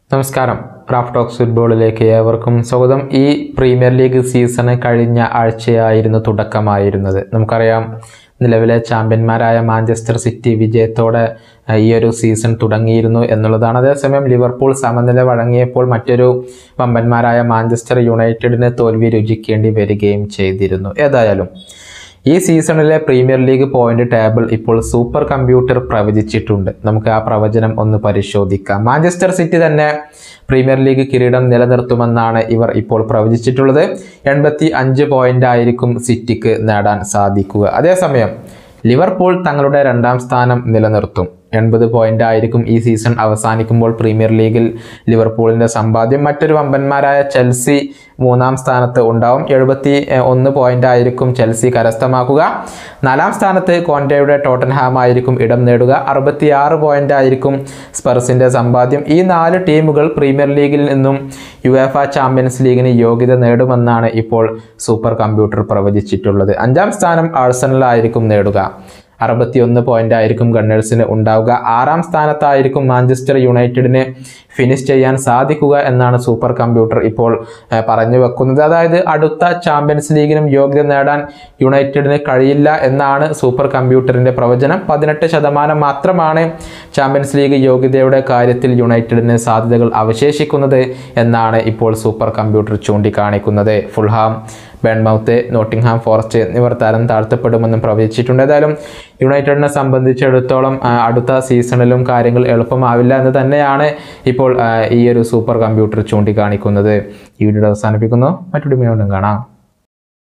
നമസ്കാരം Raf talks ഫുട്ബോളിലേക്ക് ഏവർക്കും സ്വാഗതം ഈ പ്രീമിയർ ലീഗ് സീസണ് കഴിഞ്ഞ ആഴ്ചയായിരുന്നു തുടക്കമായിരുന്നത് നമുക്കറിയാം നിലവിലെ ചാമ്പ്യന്മാരായ മാഞ്ചസ്റ്റർ സിറ്റി വിജയത്തോടെ അഹ്, ഈ ഒരു സീസൺ തുടങ്ങിയിരുന്നു എന്നുള്ളതാണ് അതേസമയം ലിവർപൂൾ സമനില വഴങ്ങിയപ്പോൾ മറ്റൊരു വമ്പന്മാരായ മാഞ്ചസ്റ്റർ യുണൈറ്റഡിന് തോൽവി രുചിക്കേണ്ടി വരികയും ചെയ്തിരുന്നു ഏതായാലും ഈ സീസണിലെ പ്രീമിയർ ലീഗ് പോയിന്റ് ടേബിൾ ഇപ്പോൾ സൂപ്പർ കമ്പ്യൂട്ടർ പ്രവചിച്ചിട്ടുണ്ട് നമുക്ക് ആ പ്രവചനം ഒന്ന് പരിശോധിക്കാം മാഞ്ചസ്റ്റർ സിറ്റി തന്നെ പ്രീമിയർ ലീഗ് കിരീടം നിലനിർത്തുമെന്നാണ് ഇവർ ഇപ്പോൾ പ്രവചിച്ചിട്ടുള്ളത് എൺപത്തി അഞ്ച് പോയിന്റ് ആയിരിക്കും സിറ്റിക്ക് നേടാൻ സാധിക്കുക അതേസമയം ലിവർപൂൾ തങ്ങളുടെ രണ്ടാം സ്ഥാനം നിലനിർത്തും എൺപത് പോയിന്റ് ആയിരിക്കും ഈ സീസൺ അവസാനിക്കുമ്പോൾ പ്രീമിയർ ലീഗിൽ ലിവർപൂളിന്റെ സമ്പാദ്യം മറ്റൊരു വമ്പന്മാരായ ചെൽസി മൂന്നാം സ്ഥാനത്ത് ഉണ്ടാവും എഴുപത്തി ഒന്ന് പോയിന്റ് ആയിരിക്കും ചെൽസി കരസ്ഥമാക്കുക നാലാം സ്ഥാനത്ത് കോൻറ്റയുടെ ടോട്ടൻഹാം ആയിരിക്കും ഇടം നേടുക അറുപത്തിയാറ് പോയിന്റ് ആയിരിക്കും സ്പെർസിന്റെ സമ്പാദ്യം ഈ നാല് ടീമുകൾ പ്രീമിയർ ലീഗിൽ നിന്നും യുവേഫ ചാമ്പ്യൻസ് ലീഗിന് യോഗ്യത നേടുമെന്നാണ് ഇപ്പോൾ സൂപ്പർ കമ്പ്യൂട്ടർ പ്രവചിച്ചിട്ടുള്ളത് അഞ്ചാം സ്ഥാനം ആഴ്സണലായിരിക്കും നേടുക അറുപത്തിയൊന്ന് പോയിന്റ് ആയിരിക്കും ഗണ്ണേഴ്സിന് ഉണ്ടാവുക ആറാം സ്ഥാനത്തായിരിക്കും മാഞ്ചസ്റ്റർ യുണൈറ്റഡിന് ഫിനിഷ് ചെയ്യാൻ സാധിക്കുക എന്നാണ് സൂപ്പർ കമ്പ്യൂട്ടർ ഇപ്പോൾ ഏഹ്, പറഞ്ഞു വെക്കുന്നത് അതായത് അടുത്ത ചാമ്പ്യൻസ് ലീഗിനും യോഗ്യത നേടാൻ യുണൈറ്റഡിന് കഴിയില്ല എന്നാണ് സൂപ്പർ കമ്പ്യൂട്ടറിന്റെ പ്രവചനം പതിനെട്ട് ശതമാനം മാത്രമാണ് ചാമ്പ്യൻസ് ലീഗ് യോഗ്യതയുടെ കാര്യത്തിൽ യുണൈറ്റഡിന് സാധ്യതകൾ അവശേഷിക്കുന്നത് എന്നാണ് ഇപ്പോൾ സൂപ്പർ കമ്പ്യൂട്ടർ ചൂണ്ടിക്കാണിക്കുന്നത് ഫുൾഹാം ബേൺമൗത്ത് നോട്ടിംഗ്ഹാം ഫോറസ്റ്റ് എന്നിവർ തരം താഴ്ത്തപ്പെടുമെന്നും പ്രവചിച്ചിട്ടുണ്ട് ഏതായാലും യുണൈറ്റഡിനെ സംബന്ധിച്ചിടത്തോളം ആ, അടുത്ത സീസണിലും കാര്യങ്ങൾ എളുപ്പമാവില്ല എന്ന് തന്നെയാണ് ഇപ്പോൾ ആ, ഈ ഒരു സൂപ്പർ കമ്പ്യൂട്ടർ ചൂണ്ടിക്കാണിക്കുന്നത് ഈ വീഡിയോ അവസാനിപ്പിക്കുന്നു മറ്റൊരു വീണ്ടും കാണാം